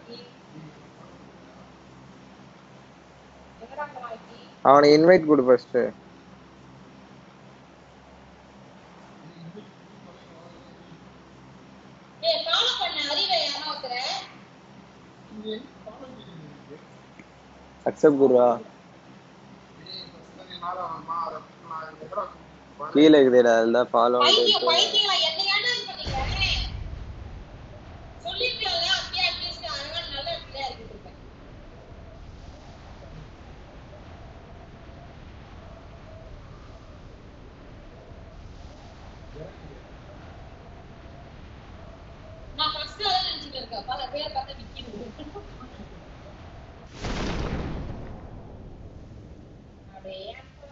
அவனை இன்வைட் கொடு ஃபர்ஸ்ட் ஏய் ஃபாலோ பண்ண அறிவை யாரோ ஒருத்தர அக்செப்ட் குடுறா கீழே இருக்குதுடா அதுதான் ஃபாலோ பைத்தியம் பைத்தியங்களா என்ன ஏன்டா இது பண்ணீங்க சொல்லிருக்கலாம்ல அப்படியே அட்லீஸ்ட் அதனால நல்ல பிள்ளையா இருக்கு இருப்பேன் நான் ஃபர்ஸ்ட் அதான் நினைச்சிட்டு இருக்கேன் பல பேர் பார்த்தா விக்கிது அப்படியே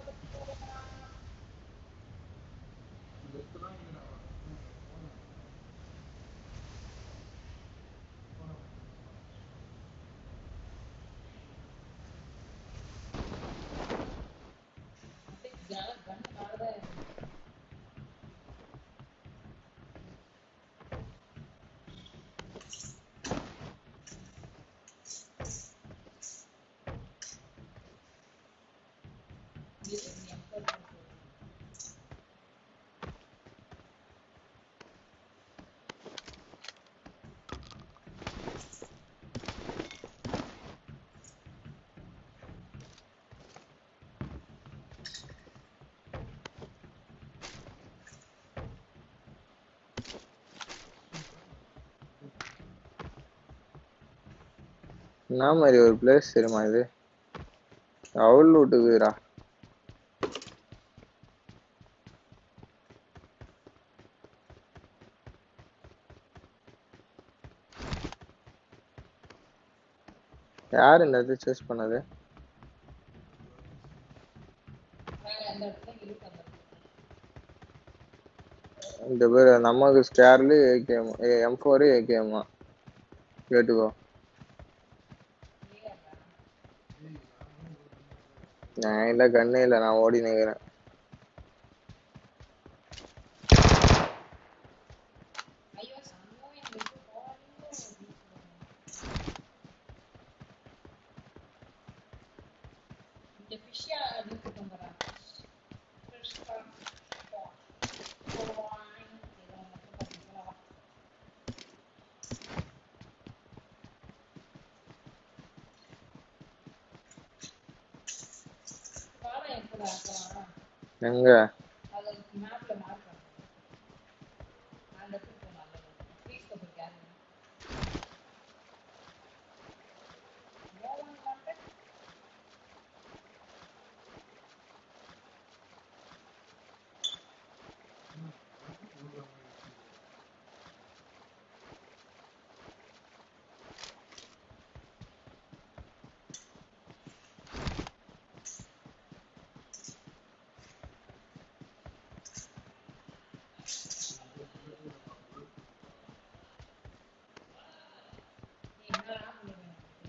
என்ன மாதிரி ஒரு பிளேஸ் தெரியுமா இது அவள் வீட்டுக்குறா யார் இந்த இது சூஸ் பண்ணது வேற அந்த இடத்துல இருக்கு அந்த இடத்துல. இந்த பேர் நமக்கு ஸ்கேர்லு ஏகேஎம் எம் ஃபோரு ஏகேஎம்மா கேட்டுக்கோ நான் இல்லை கண்ணே இல்லை நான் ஓடி நிற்கிறேன் ஐயோ சம்மோ எனக்கு போறீங்க இந்த ஃபிஷ்ஷா எடுத்து கொண்டுறா ஃபிஷ் பாடம் எப்படா அப்புறம் எங்க அது மேப்ல மார்க் பண்ணுங்க அந்த இடத்துக்கு போனால ப்ளீஸ் கபர் கேர் நோ ஒன் கான்டாக்ட் நீ என்னடா பண்ணுவ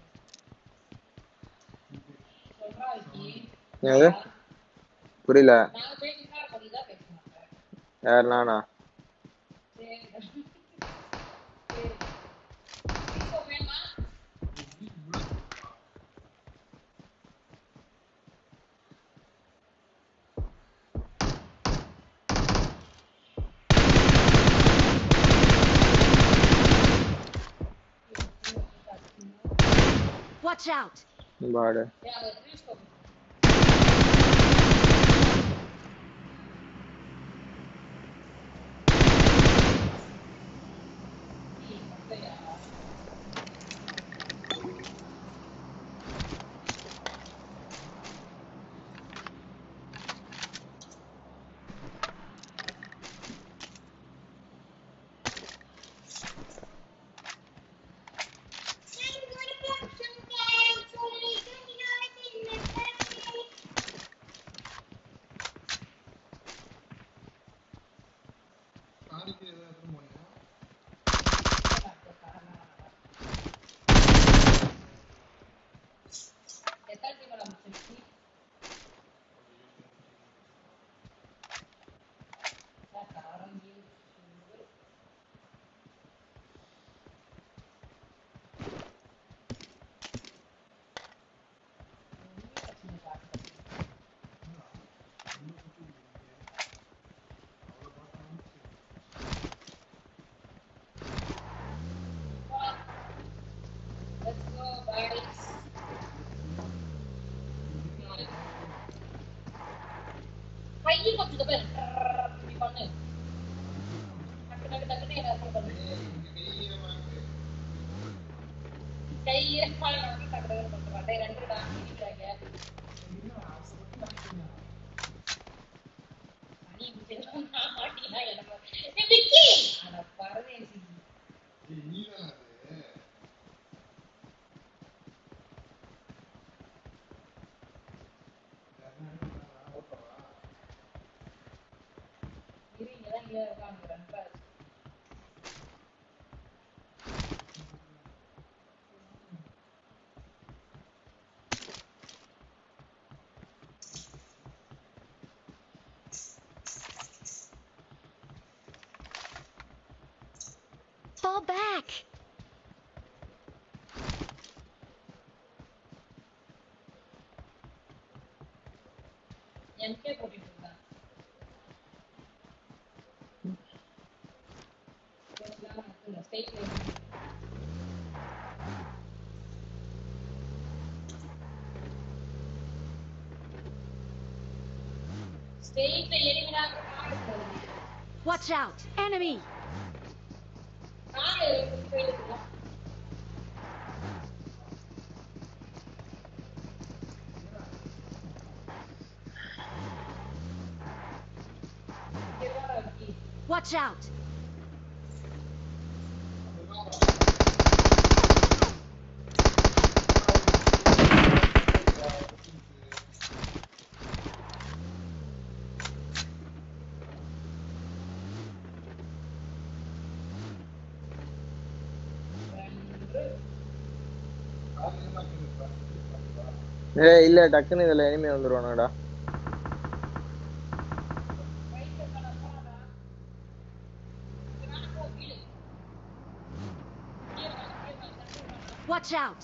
சொல்றா விக்கி என்னது புரியல நாங்க பேசினா பண்ணி தான் பேச மாட்டேன் யார் நானா சரி சரி இப்போ வேணுமா Watch out! பாடு Yeah, the three scope. இந்த பேர் இப்படி பண்ணு டக்கு டக்கு டக்குன்னு என்ன பண்ணு கை ஈரமா இல்லாம டக்கு டக்குன்னு பண்ணுவான் டேய் ரெண்டு டா இடிக்கிறாங்க பனி முடிச்சதும் நான் மாட்டினா எனக்கு ஏய், விக்கி அட பரதேசி இரு இங்க தான் இங்க உட்காந்துக்கிறேன் பாரு Fall back! என்கே போட்டுட்டு இருந்தான் ஸ்டேட்ல ஸ்டேட்ல எலிமினா கார் போகுது Watch out! Enemy! கார் போயிட்டு Watch out! ஏய் இல்ல டக்குன்னு இதுல எனிமே வந்துருவானுங்கடா Watch out!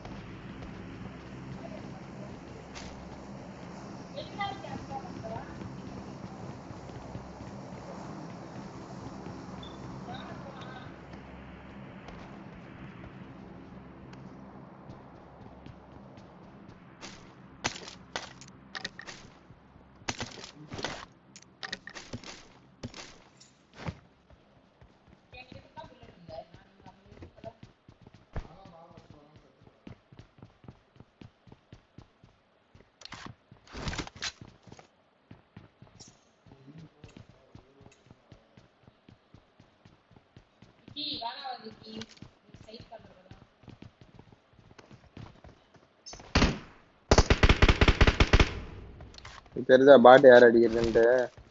கீ வேணா வந்து கீ சைட் பண்றதெல்லாம் தெரிஞ்சா பாட்டு யார் அடிக்கிறதுன்ட்டு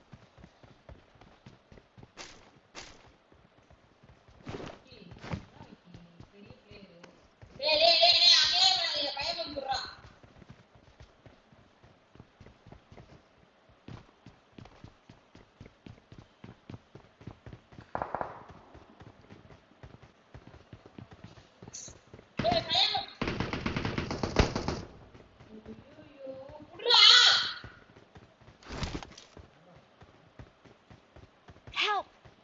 கீ என்ன கீ பெரிய பேரு டேய் டேய் டேய் டேய் அதே மாதிரி பையன் வந்துடுறா டேய் பையன் ஐயோ புடுறா Help!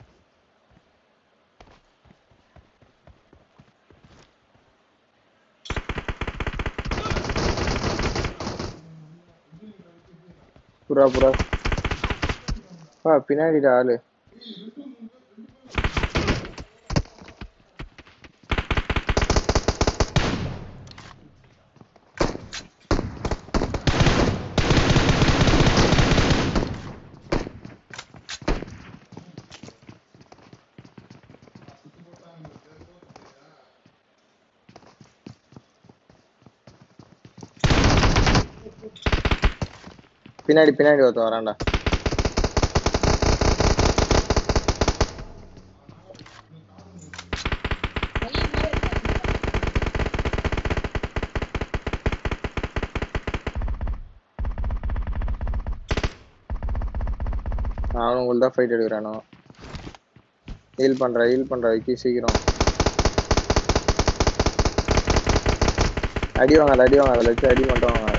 புறா புறா பா பின்னாடிடா ஆளு பின்னாடி பின்னாடி ஒருத்தன் வரான்டா பையன் மேல இருக்கான் அவனும் உங்களுக்கு தான் ஃபைட் எடுக்கிறானோ ஹீல் பண்ற ஹீல் பண்ற வைக்கி சீக்கிரம் அடி வாங்காத அடி வாங்காத வச்சு அடி மட்டும் வாங்காத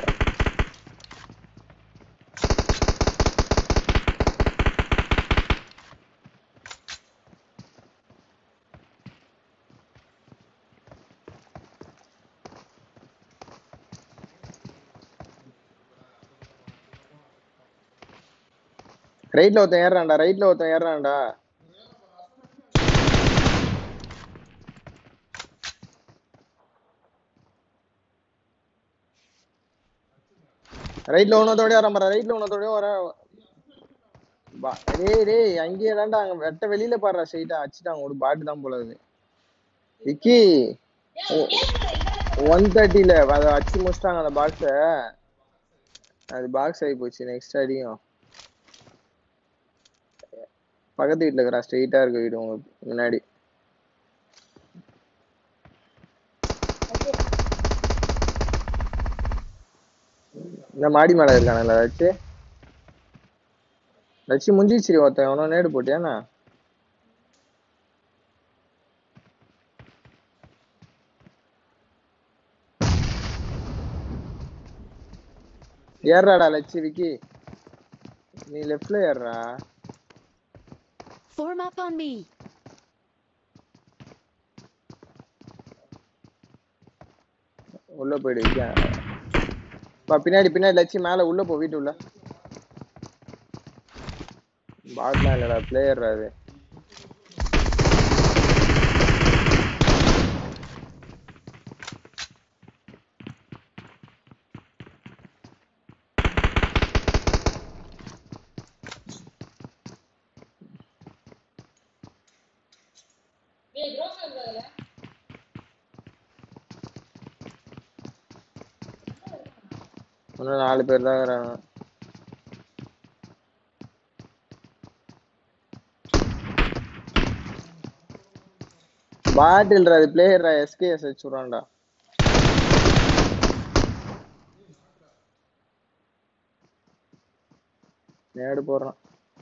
ரைட்ல ஒருத்தன் ஏறான்டா ரைட்ல ஒருத்தன் ஏறான்டா ரைட்ல ஒன்னத்தோட வரான் பாரு ரைட்ல ஒன்னத்தோட வர பா டேய் டேய் அங்கேயே தான்டா அங்க வெட்ட வெளியில பாடுறா ஸ்ட்ரைட்டா அடிச்சுட்டாங்க ஒரு பாட்டு தான் போல அது விக்கி ஒன் தேர்ட்டில அதை அடிச்சு முடிச்சிட்டாங்க அந்த பாக்ஸ அது பாக்ஸ் ஆகி போச்சு நெக்ஸ்ட் அடியும் பக்கத்து வீட்டுல இருக்கிறா ஸ்ட்ரெயிட்டா இருக்க வீடு உங்க முன்னாடி இந்த மாடி மேல இருக்கானுங்களா லட்சு லட்சு முஞ்சிச்சிரி ஒருத்தன் எவனோ நேடு போட்டியாண்ணா ஏறாடா லட்சு விக்கி நீ லெஃப்ட்ல ஏறுறா Form up on me. உள்ள போயிடு விக்கி பா பின்னாடி பின்னாடி லட்சு மேல உள்ள போ வீட்டு உள்ள பாட்லாம் இல்லடா பிளேயர் அது டேய் க்ரோஸ் இருக்குதுல இன்னும் நாலு பேர் தான் இருக்கிறாங்க பாட்டில்ரா அது பிளேயர்ரா எஸ்கேஎஸ் வச்சுடுறான்டா நேடு போடுறான்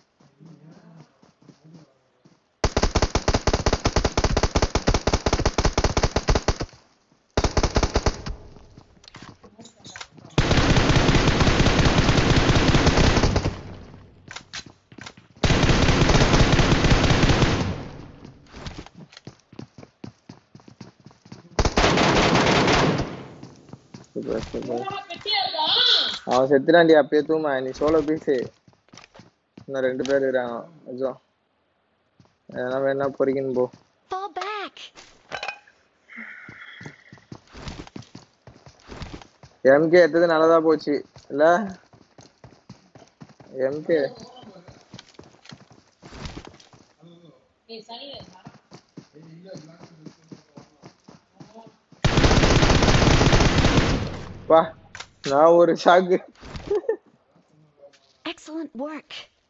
சூப்பர் சூப்பர் மூணு பெட்டியா இருக்கான் அவன் செத்துறான்டி அப்பயே தூமா நீ சோலோ பீஸு இன்னும் ரெண்டு பேர் இருக்காங்க கொஞ்சம் எதனா வேணா பொறிக்கின்னு போ Fall back. எம்கே எடுத்தது நல்லதா போச்சு இல்ல எம்கே டேய் சனி வேணா பா நான் ஒரு ஷாக்கு Excellent work.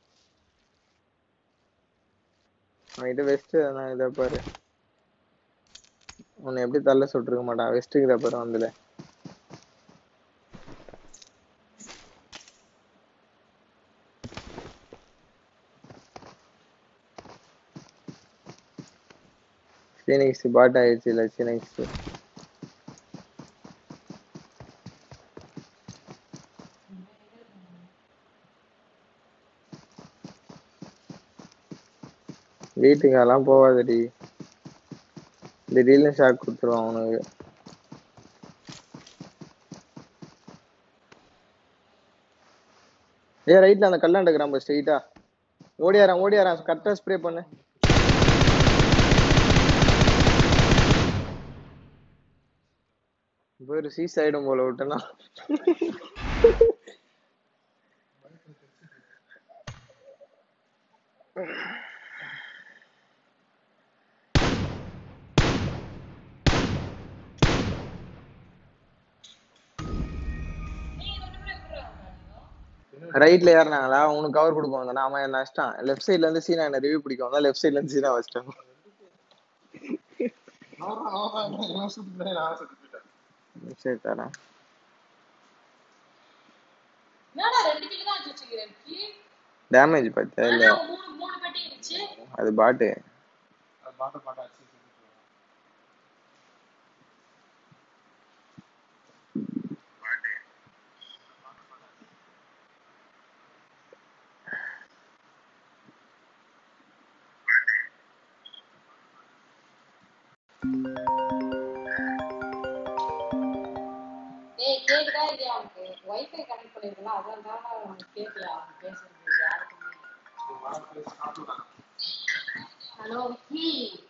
அவன்கிட்ட வெஸ்ட் நான் இதை பாரு உன்னை எப்படி தள்ள சுட்டுருக்க மாட்டான் வெஸ்ட்டுக்கு இதை பாரு வந்துல ஃபீனிக்ஸ் பாட் ஆயிடுச்சு இல்லை ஃபீனிக்ஸ் வீட்டுக்கு அதெல்லாம் போகாதடி திடீர்னு ஷாக் கொடுத்துருவான் அவனுக்கு ஏ ரைட்ல அந்த கல்லாண்ட கிராம்ப ஸ்ட்ரெயிட்டா ஓடியாரான் ஓடியாரான் கரெக்டா ஸ்ப்ரே பண்ணு பேரு சீஸ் ஆயிடும் போல விட்டனா நீங்க ரெண்டு பேரும் எப்படி இருக்காங்க ரைட்ல ஏறினாங்களா உனக்கு கவர் கொடுப்போம் வந்தானா அவன் என்ன அடிச்சிட்டான் லெஃப்ட் சைடுல இருந்து சீனா என்ன ரிவ்யூ பிடிக்கும் வந்தா லெஃப்ட் சைடுல இருந்து சீனா வச்சிட்டான் சரி தரேன் என்னடா ரெண்டு கிலோ தான் வச்சு வச்சுக்கிறேன் கீ டேமேஜ் பார்த்தியா இல்ல ஆனா மூணு மூணு பெட்டி இருந்துச்சு அது பாட்டு டேய் கேக்குதா இல்லையா உனக்கு வைஃபை கனெக்ட் பண்ணிருக்கலாம் அதான் தான் உனக்கு கேட்கல அவன் பேசுறது யாருக்குமே ஹலோ ம்